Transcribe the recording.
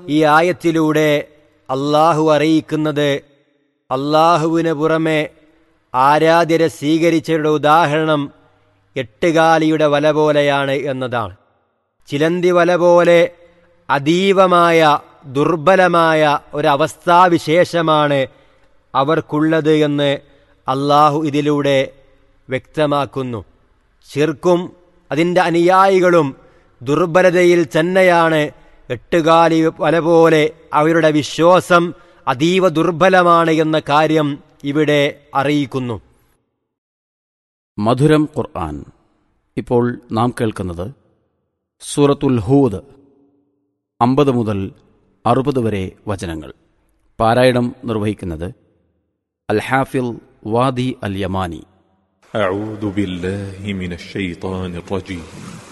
ഈ ആയത്തിലൂടെ അള്ളാഹു അറിയിക്കുന്നത് അള്ളാഹുവിന് പുറമെ ആരാധ്യരെ സ്വീകരിച്ചവരുടെ ഉദാഹരണം എട്ടുകാലിയുടെ വല പോലെയാണ് എന്നതാണ് ചിലന്തി വല പോലെ അതീവമായ ദുർബലമായ ഒരവസ്ഥാവിശേഷമാണ് അവർക്കുള്ളത് എന്ന് അള്ളാഹു ഇതിലൂടെ വ്യക്തമാക്കുന്നു ശിർക്കും അതിൻ്റെ അനുയായികളും ദുർബലതയിൽ തന്നെയാണ് എട്ടുകാലി വല പോലെ അവരുടെ വിശ്വാസം അതീവ ദുർബലമാണ് എന്ന കാര്യം ഇവിടെ അറിയിക്കുന്നു മധുരം ഖുർആൻ ഇപ്പോൾ നാം കേൾക്കുന്നത് സൂറത്തുൽ ഹൂദ് അമ്പത് മുതൽ അറുപത് വരെ വചനങ്ങൾ പാരായണം നിർവഹിക്കുന്നത് അൽ ഹാഫിൽ വാദി അൽ യമാനി أعوذ بالله من الشيطان الرجيم